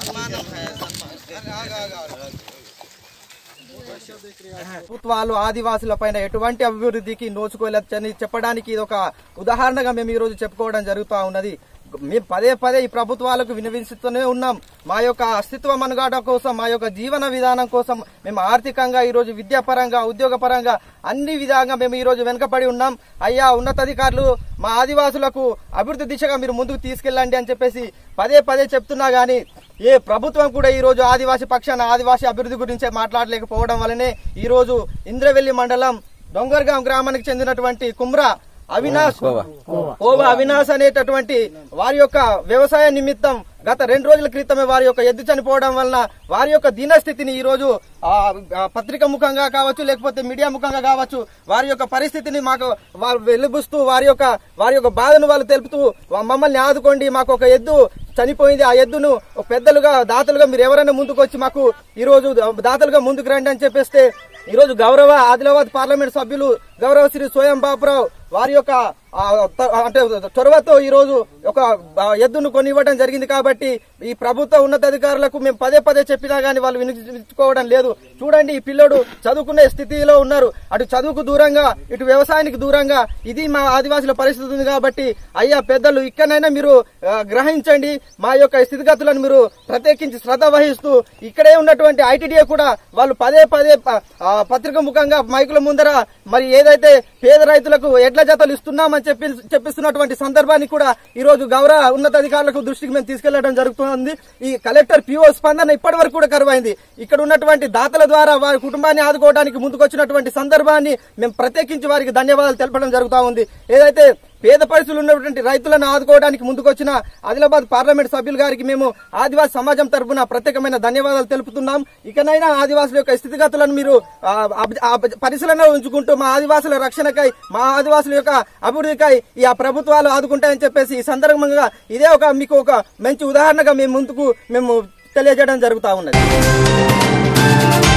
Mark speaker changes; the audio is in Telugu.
Speaker 1: ప్రభుత్వాలు ఆదివాసుల పైన ఎటువంటి అభివృద్ధికి నోచుకోలేదని చెప్పడానికి ఇది ఒక ఉదాహరణగా మేము ఈ రోజు చెప్పుకోవడం జరుగుతూ ఉన్నది మేము పదే పదే ఈ ప్రభుత్వాలకు వినవిస్తూనే ఉన్నాం మా యొక్క అస్తిత్వ మనుగాడ కోసం మా యొక్క జీవన విధానం కోసం మేము ఆర్థికంగా ఈ రోజు విద్యాపరంగా ఉద్యోగపరంగా అన్ని విధంగా మేము ఈ రోజు వెనుకబడి ఉన్నాం అయ్యా ఉన్నతాధికారులు మా ఆదివాసులకు అభివృద్ధి దిశగా మీరు ముందుకు తీసుకెళ్ళండి అని చెప్పేసి పదే పదే చెప్తున్నా గానీ ఏ ప్రభుత్వం కూడా ఈ రోజు ఆదివాసీ పక్షాన ఆదివాసీ అభివృద్ధి గురించే మాట్లాడలేకపోవడం వల్లనే ఈ రోజు ఇంద్రవెల్లి మండలం డొంగర్గాం గ్రామానికి చెందినటువంటి కుమ్రా అవినాష్ ఓవా అవినాష్ అనేటటువంటి వారి యొక్క వ్యవసాయ నిమిత్తం గత రెండు రోజుల క్రితమే వారి యొక్క ఎద్దు చనిపోవడం వలన వారి యొక్క దీనస్థితిని ఈ రోజు ఆ, ఆ, పత్రిక ముఖంగా కావచ్చు లేకపోతే మీడియా ముఖంగా కావచ్చు వారి యొక్క పరిస్థితిని మాకు వారు వెలుబుస్తూ వారి యొక్క వారి యొక్క బాధను వాళ్ళు తెలుపుతూ "వా- మమ్మల్ని ఆదుకోండి మాకు ఒక ఎద్దు చనిపోయింది ఆ ఎద్దును ఒక పెద్దలుగా దాతలుగా మీరు ఎవరైనా ముందుకు వచ్చి మాకు ఈ రోజు దాతలుగా ముందుకు రండి అని చెప్పేస్తే ఈ రోజు గౌరవ ఆదిలాబాద్ పార్లమెంట్ సభ్యులు గౌరవ శ్రీ సోయం బాపురావు వారి యొక్క ఆ, త- అంటే చొరవతో ఈ రోజు ఒక ఆ, ఎద్దును కొనివ్వడం జరిగింది కాబట్టి ఈ ప్రభుత్వ ఉన్నతాధికారులకు మేము పదే పదే చెప్పినా గానీ వాళ్ళు వినిపించుకోవడం లేదు చూడండి ఈ పిల్లడు చదువుకునే స్థితిలో ఉన్నారు అటు చదువుకు దూరంగా ఇటు వ్యవసాయానికి దూరంగా ఇది మా ఆదివాసుల పరిస్థితి ఉంది కాబట్టి అయ్యా పెద్దలు ఇక్కడైనా మీరు ఆ, గ్రహించండి మా యొక్క స్థితిగతులను మీరు ప్రత్యేకించి శ్రద్ధ వహిస్తూ ఇక్కడే ఉన్నటువంటి ఐటీడీఏ కూడా వాళ్ళు పదే పదే ప- ఆ, పత్రిక ముఖంగా మైకుల ముందర మరి ఏదైతే పేద రైతులకు ఎడ్ల జతలు ఇస్తున్నామని చెప్పి చెప్పిస్తున్నటువంటి సందర్భాన్ని కూడా ఈ రోజు గౌరవ ఉన్నతాధికారులకు దృష్టికి మేము తీసుకెళ్లడం జరుగుతుంది ఈ కలెక్టర్ పిఓ స్పందన ఇప్పటి వరకు కూడా కరువైంది ఇక్కడ ఉన్నటువంటి దాతల ద్వారా వారి కుటుంబాన్ని ఆదుకోవడానికి ముందుకొచ్చినటువంటి సందర్భాన్ని మేము ప్రత్యేకించి వారికి ధన్యవాదాలు తెలపడం జరుగుతా ఉంది ఏదైతే పేద పరిస్థితులు ఉన్నటువంటి రైతులను ఆదుకోవడానికి ముందుకొచ్చిన ఆదిలాబాద్ పార్లమెంట్ సభ్యులు గారికి మేము ఆదివాసీ సమాజం తరఫున ప్రత్యేకమైన ధన్యవాదాలు తెలుపుతున్నాం ఇకనైనా ఆదివాసుల యొక్క స్థితిగతులను మీరు ఆ, అబ్- ఆ పరిశీలన ఉంచుకుంటూ మా ఆదివాసుల రక్షణకై మా ఆదివాసుల యొక్క అభివృద్ధికై ఈ ఆ ప్రభుత్వాలు ఆదుకుంటాయని చెప్పేసి ఈ సందర్భంగా ఇదే ఒక మీకు ఒక మంచి ఉదాహరణగా మేము ముందుకు మేము తెలియజేయడం జరుగుతా ఉన్నది